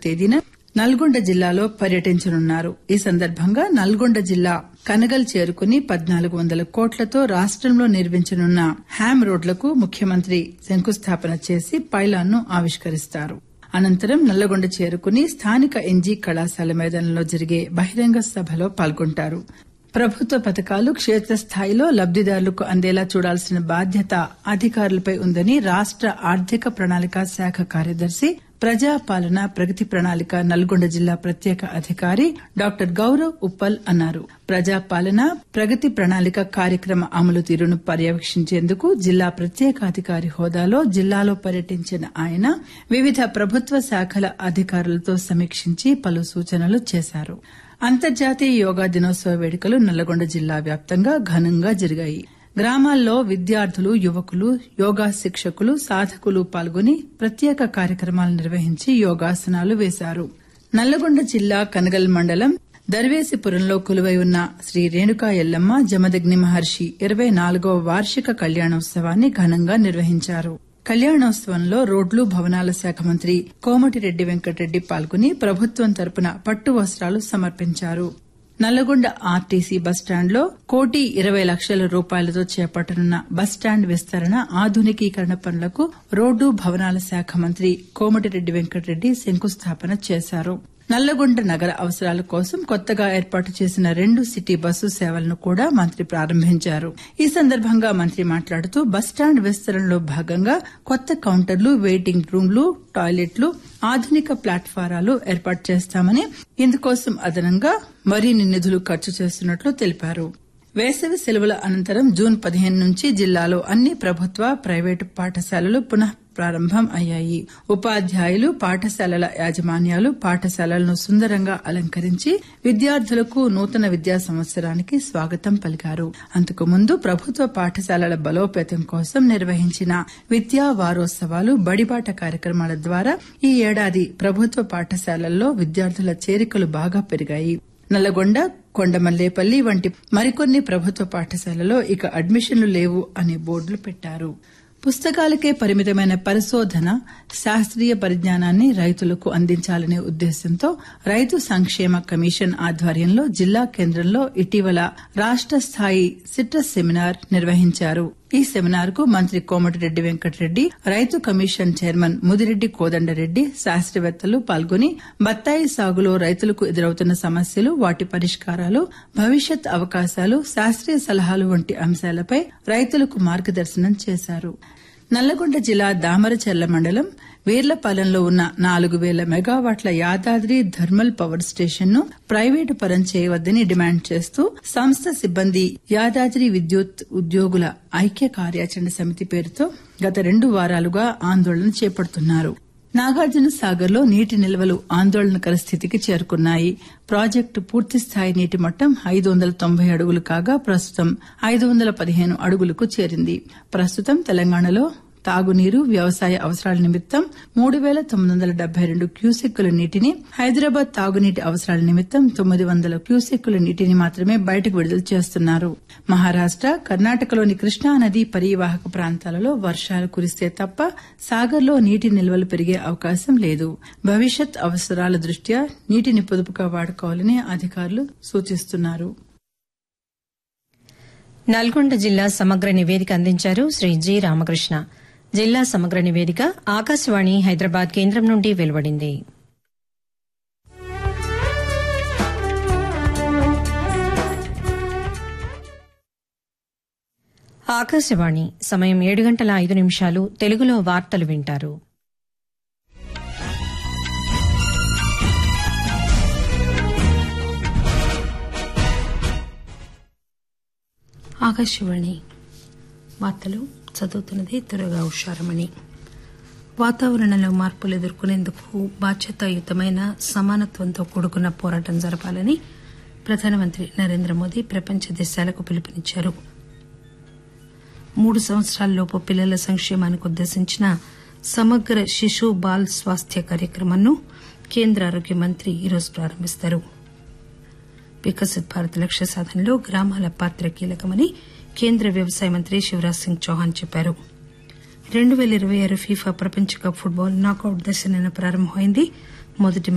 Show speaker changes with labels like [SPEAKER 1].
[SPEAKER 1] తేదీన నల్గొండ జిల్లాలో పర్యటించనున్నారు ఈ సందర్భంగా నల్గొండ జిల్లా కనగల్ చేరుకుని పద్నాలుగు వందల కోట్లతో రాష్టంలో నిర్మించనున్న హ్యామ్ రోడ్లకు ముఖ్యమంత్రి శంకుస్థాపన చేసి పైలాన్ను ఆవిష్కరిస్తారు అనంతరం నల్లగొండ చేరుకుని స్థానిక ఎన్జీ కళాశాల మైదానంలో జరిగే బహిరంగ సభలో పాల్గొంటారు ప్రభుత్వ పథకాలు క్షేత్రస్థాయిలో లబ్దిదారులకు అందేలా చూడాల్సిన బాధ్యత అధికారులపై ఉందని రాష్ట ఆర్థిక ప్రణాళిక శాఖ కార్యదర్శి ప్రజాపాలన ప్రగతి ప్రణాళిక నల్గొండ జిల్లా ప్రత్యేక అధికారి డాక్టర్ గౌరవ్ ఉప్పల్ అన్నారు ప్రజాపాలన ప్రగతి ప్రణాళిక కార్యక్రమ అమలు తీరును పర్యవేక్షించేందుకు జిల్లా ప్రత్యేక అధికారి హోదాలో జిల్లాలో పర్యటించిన ఆయన వివిధ ప్రభుత్వ శాఖల అధికారులతో సమీక్షించి పలు సూచనలు చేశారు అంతర్జాతీయ యోగా దినోత్సవ వేడుకలు నల్లగొండ జిల్లా వ్యాప్తంగా ఘనంగా జరిగాయి గ్రామాల్లో విద్యార్థులు యువకులు యోగా శిక్షకులు సాధకులు పాల్గొని ప్రత్యేక కార్యక్రమాలు నిర్వహించి యోగాసనాలు వేశారు నల్లగొండ జిల్లా కనగల్ మండలం దర్వేసిపురంలో కొలువై ఉన్న శ్రీ రేణుకా ఎల్లమ్మ జమదగ్ని మహర్షి ఇరవై నాలుగవ వార్షిక కళ్యాణోత్సవాన్ని ఘనంగా నిర్వహించారు కళ్యాణోత్సవంలో రోడ్లు భవనాల శాఖ మంత్రి కోమటిరెడ్డి వెంకటరెడ్డి పాల్గొని ప్రభుత్వం తరపున పట్టు వస్త్రాలు సమర్పించారు నల్లగొండ ఆర్టీసీ బస్టాండ్లో కోటి ఇరవై లక్షల రూపాయలతో చేపట్టనున్న బస్టాండ్ విస్తరణ ఆధునికీకరణ పనులకు రోడ్డు భవనాల శాఖ మంత్రి కోమటిరెడ్డి వెంకటరెడ్డి శంకుస్థాపన చేశారు నల్లగొండ నగర అవసరాల కోసం కొత్తగా ఏర్పాటు చేసిన రెండు సిటీ బస్సు సేవలను కూడా మంత్రి ప్రారంభించారు ఈ సందర్భంగా మంత్రి మాట్లాడుతూ బస్టాండ్ విస్తరణలో భాగంగా కొత్త కౌంటర్లు వెయిటింగ్ రూమ్లు టాయిలెట్లు ఆధునిక ప్లాట్ఫారాలు ఏర్పాటు చేస్తామని ఇందుకోసం అదనంగా మరిన్ని నిధులు ఖర్చు చేస్తున్నట్లు తెలిపారు వేసవి సెలవుల అనంతరం జూన్ పదిహేను నుంచి జిల్లాలో అన్ని ప్రభుత్వ ప్రైవేటు పాఠశాలలు పునః ప్రారంభం అయ్యాయి ఉపాధ్యాయులు పాఠశాలల యాజమాన్యాలు పాఠశాలలను సుందరంగా అలంకరించి విద్యార్థులకు నూతన విద్యా సంవత్సరానికి స్వాగతం పలికారు అంతకు ముందు ప్రభుత్వ పాఠశాలల బలోపేతం కోసం నిర్వహించిన విద్యా వారోత్సవాలు బడిబాట కార్యక్రమాల ద్వారా ఈ ఏడాది ప్రభుత్వ పాఠశాలల్లో విద్యార్థుల చేరికలు బాగా పెరిగాయి నల్లగొండ కొండమల్లేపల్లి వంటి మరికొన్ని ప్రభుత్వ పాఠశాలలో ఇక అడ్మిషన్లు లేవు అనే బోర్డులు పెట్టారు పుస్తకాలకే పరిమితమైన పరిశోధన శాస్త్రీయ పరిజ్ఞానాన్ని రైతులకు అందించాలనే ఉద్దేశంతో రైతు సంక్షేమ కమిషన్ ఆధ్వర్యంలో జిల్లా కేంద్రంలో ఇటీవల రాష్ట స్థాయి సిట్రస్ సెమినార్ నిర్వహించారు ఈ సెమినార్ కు మంత్రి కోమటిరెడ్డి వెంకటరెడ్డి రైతు కమిషన్ చైర్మన్ ముదిరెడ్డి కోదండరెడ్డి శాస్త్రవేత్తలు పాల్గొని బత్తాయి సాగులో రైతులకు ఎదురవుతున్న సమస్యలు వాటి పరిష్కారాలు భవిష్యత్ అవకాశాలు శాస్త్రీయ సలహాలు వంటి అంశాలపై రైతులకు మార్గదర్శనం చేశారు నల్లగొండ జిల్లా దామరచర్ల మండలం వీర్లపాలెంలో ఉన్న నాలుగు వేల మెగావాట్ల యాదాద్రి థర్మల్ పవర్ స్టేషన్ ను ప్రైవేటు పరం చేయవద్దని డిమాండ్ చేస్తూ సంస్థ సిబ్బంది యాదాద్రి విద్యుత్ ఉద్యోగుల ఐక్య కార్యాచరణ సమితి పేరుతో గత రెండు వారాలుగా ఆందోళన చేపడుతున్నారు నాగార్జున సాగర్ లో నీటి నిల్వలు ఆందోళనకర స్థితికి చేరుకున్నాయి ప్రాజెక్టు పూర్తిస్థాయి నీటి మట్టం ఐదు వందల తొంభై అడుగులు కాగా ప్రస్తుతం ఐదు వందల పదిహేను అడుగులకు చేరింది ప్రస్తుతం తెలంగాణలో తాగునీరు వ్యవసాయ అవసరాల నిమిత్తం మూడు వేల తొమ్మిది వందల డెబ్బై రెండు క్యూసెక్కుల నీటిని హైదరాబాద్ తాగునీటి అవసరాల నిమిత్తం తొమ్మిది వందల క్యూసెక్కుల నీటిని మాత్రమే బయటకు విడుదల చేస్తున్నారు మహారాష్ట కర్ణాటకలోని కృష్ణా నది పరివాహక ప్రాంతాలలో వర్షాలు కురిస్తే తప్ప సాగర్లో నీటి నిల్వలు పెరిగే అవకాశం లేదు భవిష్యత్ అవసరాల దృష్ట్యా నీటిని పొదుపుగా వాడుకోవాలని అధికారులు సూచిస్తున్నారు
[SPEAKER 2] నల్గొండ జిల్లా సమగ్ర నివేదిక అందించారు శ్రీ జి రామకృష్ణ జిల్లా సమగ్ర నివేదిక ఆకాశవాణి హైదరాబాద్ కేంద్రం నుండి వెలువడింది ఆకాశవాణి సమయం ఏడు గంటల ఐదు నిమిషాలు తెలుగులో వార్తలు వింటారు
[SPEAKER 3] ఆకాశవాణి వార్తలు చదువుతున్నది త్వరగా ఉషారమణి వాతావరణంలో మార్పులు ఎదుర్కొనేందుకు బాధ్యతాయుతమైన సమానత్వంతో కూడుకున్న పోరాటం జరపాలని ప్రధానమంత్రి నరేంద్ర మోదీ ప్రపంచ దేశాలకు పిలుపునిచ్చారు మూడు సంవత్సరాలలోపు పిల్లల సంక్షేమానికి ఉద్దేశించిన సమగ్ర శిశు బాల్ స్వాస్థ్య కార్యక్రమాన్ని కేంద్ర ఆరోగ్య మంత్రి ఈరోజు ప్రారంభిస్తారు వికసిత్ భారత్ లక్ష్య సాధనలో గ్రామాల పాత్ర కీలకమని కేంద్ర వ్యవసాయ మంత్రి శివరాజ్ సింగ్ చౌహాన్ చెప్పారు రెండు పేల ఇరవై ఆరు ఫీఫా ప్రపంచ కప్ ఫుట్బాల్ నాకౌట్ దశ నిన్న ప్రారంభమైంది మొదటి